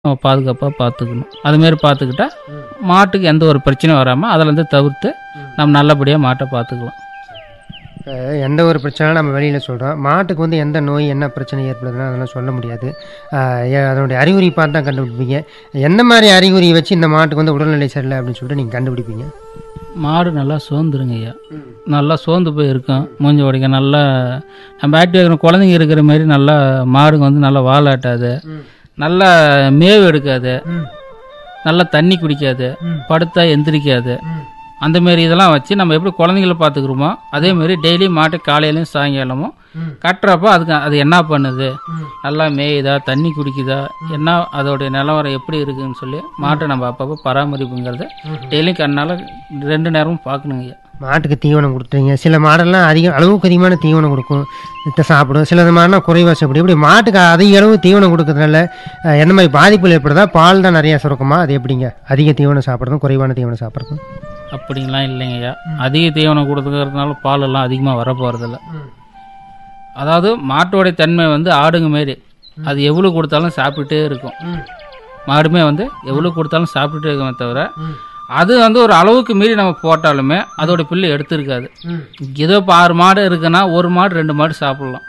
நம்ம பாதுகாப்பாக பார்த்துக்கணும் அதுமாரி பார்த்துக்கிட்டா மாட்டுக்கு எந்த ஒரு பிரச்சனையும் வராமல் அதிலேருந்து தவிர்த்து நம்ம நல்லபடியாக மாட்டை பார்த்துக்கலாம் இப்போ எந்த ஒரு பிரச்சனையும் நம்ம வெளியில் சொல்கிறோம் மாட்டுக்கு வந்து எந்த நோய் என்ன பிரச்சனை ஏற்படுதுன்னா அதெல்லாம் சொல்ல முடியாது ஆஹ் ஏ- அதனுடைய அறிகுறி பார்த்து தான் கண்டுபிடிப்பீங்க எந்த மாதிரி அறிகுறி வச்சு இந்த மாட்டுக்கு வந்து உடல்நிலை சரியில்லை அப்படின்னு சொல்லிட்டு நீங்கள் கண்டுபிடிப்பீங்க மாடு நல்லா சோர்ந்துருங்க ஐயா நல்லா சோர்ந்து போய் இருக்கும் மூஞ்சி உடைக்க நல்லா நம்ம ஆக்டிவ் இருக்கிற குழந்தைங்க இருக்கிற மாதிரி நல்லா மாடுங்க வந்து நல்லா வாலாட்டாது நல்லா மேவு எடுக்காது நல்லா தண்ணி குடிக்காது படுத்தா எந்திரிக்காது அந்த மாரி இதெல்லாம் வச்சு நம்ம எப்படி குழந்தைங்கள பார்த்துக்குறோமோ அதே மாதிரி டெய்லி மாட்டு காலையிலையும் சாயங்காலமும் கட்டுறப்போ அதுக்கு அது என்ன பண்ணுது நல்லா மேயுதா தண்ணி குடிக்குதா என்ன அதோடைய நிலவரம் எப்படி இருக்குன்னு சொல்லி மாட்டை நம்ம அப்பப்போ பராமரிப்புங்கிறது டெய்லியும் கண்ணால் ரெண்டு நேரமும் பார்க்கணுங்க ஐயா மாட்டுக்கு தீவனம் கொடுத்துறீங்க சில மாடெல்லாம் அதிக அளவுக்கு அதிகமான தீவனம் கொடுக்கும் இதை சாப்பிடும் சில மாடுனா குறைவாக சாப்பிடும் இப்படி மாட்டுக்கு அதிக அளவு தீவனம் கொடுக்கறதுனால அஹ், என்ன மாதிரி பாதிப்புகள் ஏற்படுதா பால் தான் நிறையா சுரக்குமா அது எப்படிங்க அதிக தீவனம் சாப்பிட்றதும் குறைவான தீவனம் சாப்பிட்றதும் அப்படிங்கலாம் இல்லைங்க ஐயா அதிக தீவனம் கொடுத்துக்கிறதுனால பால் எல்லாம் அதிகமாக வர போகிறதில்ல அதாவது மாட்டோடைய தன்மை வந்து ஆடுங்க மாரி அது எவ்வளோ கொடுத்தாலும் சாப்பிட்டுட்டே இருக்கும் மாடுமே வந்து எவ்வளோ கொடுத்தாலும் சாப்பிட்டுட்டே இருக்குமே தவிர அது வந்து ஒரு அளவுக்கு மீறி நம்ம போட்டாலுமே அதோட பில்லு எடுத்துருக்காது ஏதோ இப்போ ஆறு மாடு இருக்குன்னா ஒரு மாடு ரெண்டு மாடு சாப்பிடலாம்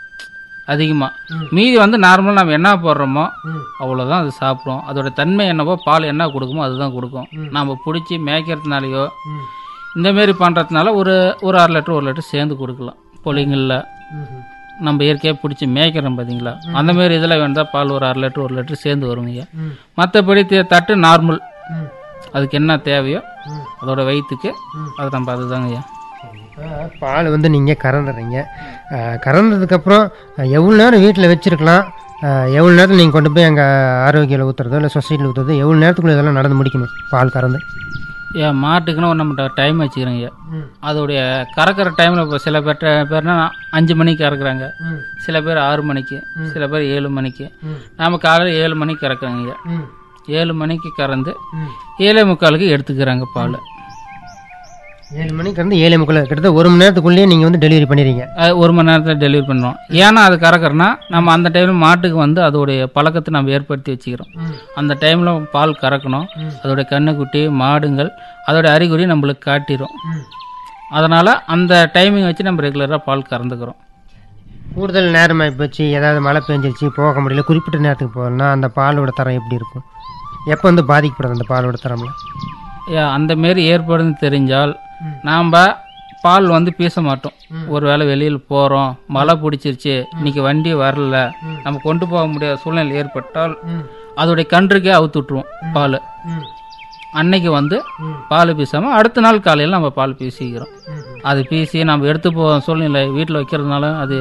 அதிகமாக மீதி வந்து நார்மலாக நம்ம என்ன போடுறோமோ அவ்வளோதான் அது சாப்பிடும் அதோட தன்மை என்னவோ பால் என்ன கொடுக்குமோ அதுதான் கொடுக்கும் நம்ம பிடிச்சி மேய்க்கிறதுனாலையோ இந்த மாரி பண்ணுறதுனால ஒரு ஒரு அரை லிட்டர் ஒரு லிட்டர் சேர்ந்து கொடுக்கலாம் பொலிங்களில் நம்ம இயற்கையாக பிடிச்சி மேய்க்கிறோம் பார்த்தீங்களா அந்த மாரி இதில் வேண்டாம் பால் ஒரு அரை லிட்டர் ஒரு லிட்டர் சேர்ந்து வருங்க மற்றபடி தட்டு நார்மல் அதுக்கு என்ன தேவையோ அதோட வயிற்றுக்கு அது நம்ம அதுதாங்க ஐயா பால் வந்து நீங்கள் கறந்துடுறீங்க அஹ், கறந்ததுக்கப்புறம் அஹ், எவ்வளோ நேரம் வீட்டில் வச்சுருக்கலாம் எவ்வளோ நேரத்தில் நீங்கள் கொண்டு போய் அங்கே ஆரோக்கியில் ஊற்றுறதோ இல்லை சொசைட்டியில் ஊற்றுறதோ எவ்வளோ நேரத்துக்குள்ளே இதெல்லாம் நடந்து முடிக்கணும் பால் கறந்து ஏன் மாட்டுக்குன்னு ஒரு நம்ம டைம் வச்சுக்கிறோங்க ஐயா அதோடைய கறக்கிற டைமில் இப்போ சில பேர்ட்ட பேர்னா அஞ்சு மணிக்கு கறக்குறாங்க சில பேர் ஆறு மணிக்கு சில பேர் ஏழு மணிக்கு நாம காலையில் ஏழு மணிக்கு கறக்குறாங்க ஐயா ஏழு மணிக்கு கறந்து ஏழே முக்காலுக்கு எடுத்துக்கிறாங்க பால் ஏழு மணிக்கு கறந்து ஏழு முக்கில் கிட்டத்தட்ட ஒரு மணி நேரத்துக்குள்ளேயே நீங்கள் வந்து டெலிவரி பண்ணிடுறீங்க அது ஒரு மணி நேரத்தில் டெலிவரி பண்ணுறோம் ஏன்னா அது கறக்கறனா நம்ம அந்த டைமில் மாட்டுக்கு வந்து அதோடைய பழக்கத்தை நம்ம ஏற்படுத்தி வச்சுக்கிறோம் அந்த டைமில் பால் கறக்கணும் அதோடைய கண்ணுக்குட்டி மாடுங்கள் அதோட அறிகுறி நம்மளுக்கு காட்டிடும் அதனால் அந்த டைமிங் வச்சு நம்ம ரெகுலராக பால் கறந்துக்கிறோம் கூடுதல் நேரமாக போச்சு ஏதாவது மழை பெஞ்சிருச்சு போக முடியல குறிப்பிட்ட நேரத்துக்கு போகணும்னா அந்த பாலோட தரம் எப்படி இருக்கும் எப்போ வந்து பாதிக்கப்படுது அந்த பாலோட தரம்ல ஏ- அந்த மாரி ஏற்படுதுன்னு தெரிஞ்சால் நாம் பால் வந்து பீச மாட்டோம் ஒரு வேளை வெளியில் போகிறோம் மழை பிடிச்சிருச்சு இன்னைக்கு வண்டி வரல நம்ம கொண்டு போக முடியாத சூழ்நிலை ஏற்பட்டால் அதோடைய கன்றுக்கே அவுத்து விட்ருவோம் பால் அன்னைக்கு வந்து பால் பீசாமல் அடுத்த நாள் காலையில் நம்ம பால் பீசிக்கிறோம் அது பீசி நம்ம எடுத்து போ சூழ்நிலை வீட்டில் வைக்கிறதுனால அது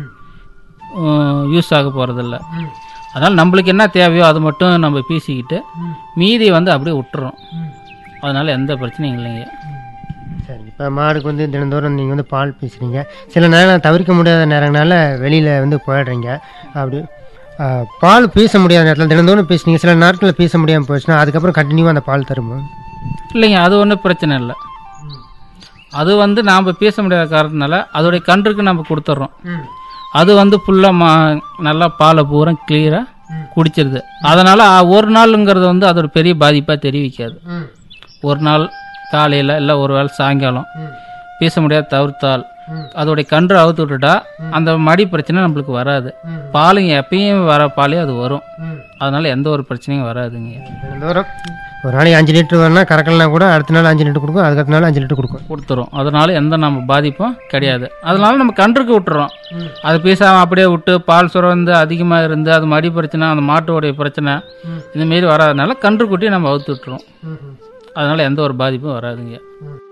யூஸ் ஆக போகிறதில்ல அதனால் நம்மளுக்கு என்ன தேவையோ அது மட்டும் நம்ம பீசிக்கிட்டு மீதி வந்து அப்படியே விட்டுறோம் அதனால் எந்த பிரச்சனையும் இல்லைங்க சரி இப்போ மாடுக்கு வந்து தினந்தோறும் நீங்கள் வந்து பால் பேசுகிறீங்க சில நேரம் தவிர்க்க முடியாத நேரங்களால வெளியில் வந்து போயிடுறீங்க அப்படி ஆ, பால் பேச முடியாத நேரத்தில் தினந்தோறும் பேசுனீங்க சில நாட்களில் பேச முடியாமல் போச்சுன்னா அதுக்கப்புறம் கண்டினியூவாக அந்த பால் தருமா இல்லைங்க அது ஒன்றும் பிரச்சனை இல்லை அது வந்து நாம் பேச முடியாத காரணத்தினால அதோடைய கன்றுக்கு நம்ம கொடுத்துட்றோம் அது வந்து ஃபுல்லாக மா நல்லா பாலை பூரா கிளியராக குடிச்சிருது அதனால் ஒரு நாளுங்கிறது வந்து அதோட பெரிய பாதிப்பாக தெரிவிக்காது ஒரு நாள் காலையில் இல்லை ஒரு வேளை சாயங்காலம் பேச முடியாத தவிர்த்தால் அதோடைய கன்று அவுத்து விட்டுட்டா அந்த மடி பிரச்சனை நம்மளுக்கு வராது பாலுங்க எப்பயும் வர பாலே அது வரும் அதனால எந்த ஒரு பிரச்சனையும் வராதுங்க தினந்தோறும் ஒரு நாளைக்கு அஞ்சு லிட்டர் வேணா கறக்கலாம் கூட அடுத்த நாள் அஞ்சு லிட்டர் கொடுக்கும் அதுக்கு அடுத்த நாள் அஞ்சு லிட்டர் கொடுக்கும் கொடுத்துரும் அதனால எந்த நம்ம பாதிப்பும் கிடையாது அதனால நம்ம கன்றுக்கு விட்டுறோம் அது பேசாமல் அப்படியே விட்டு பால் சுரந்து அதிகமாக இருந்து அது மடி பிரச்சனை அந்த மாட்டோடைய பிரச்சனை இந்த மாரி வராதனால கன்றுக்குட்டி நம்ம அவுத்து விட்டுறோம் அதனால எந்த ஒரு பாதிப்பும் வராதுங்க